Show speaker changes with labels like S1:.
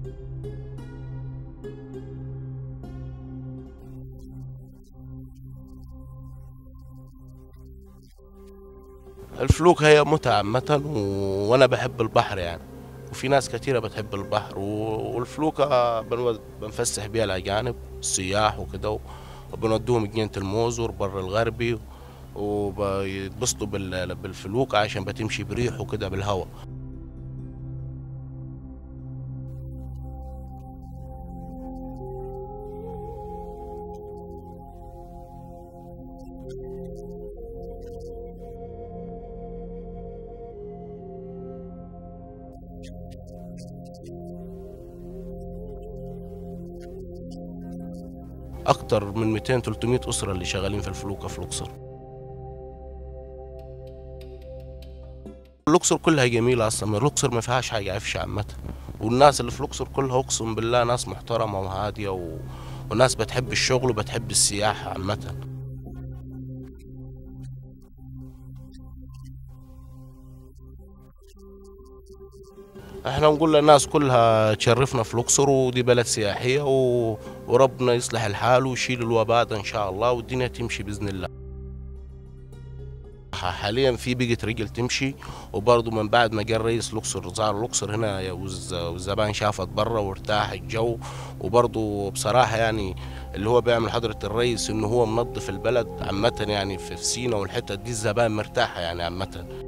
S1: الفلوك هي متعة عامة و... وأنا بحب البحر يعني وفي ناس كتيرة بتحب البحر و... والفلوكة بنود... بنفسح بيها الأجانب السياح وكده وبنودوهم جنينة الموز والبر الغربي وبيتبسطوا بال... بالفلوكة عشان بتمشي بريح وكده بالهواء أكتر من 200 300 أسرة اللي شغالين في الفلوكة في الأقصر الأقصر كلها جميلة أصلا الأقصر ما فيهاش حاجة عفشة عامة والناس اللي في الأقصر كلها أقسم بالله ناس محترمة وهادية و... وناس بتحب الشغل وبتحب السياحة عامة احنا نقول للناس كلها تشرفنا في الاقصر ودي بلد سياحيه و... وربنا يصلح الحال ويشيل الوباء ده ان شاء الله والدنيا تمشي باذن الله حاليا في بقت رجل تمشي وبرضه من بعد ما جه الرئيس الاقصر زار الاقصر هنا والز- والزبائن شافت بره وارتاح الجو وبرضه بصراحه يعني اللي هو بيعمل حضره الرئيس انه هو منظف البلد عامه يعني في في سينا والحتت دي الزبائن مرتاحه يعني عامه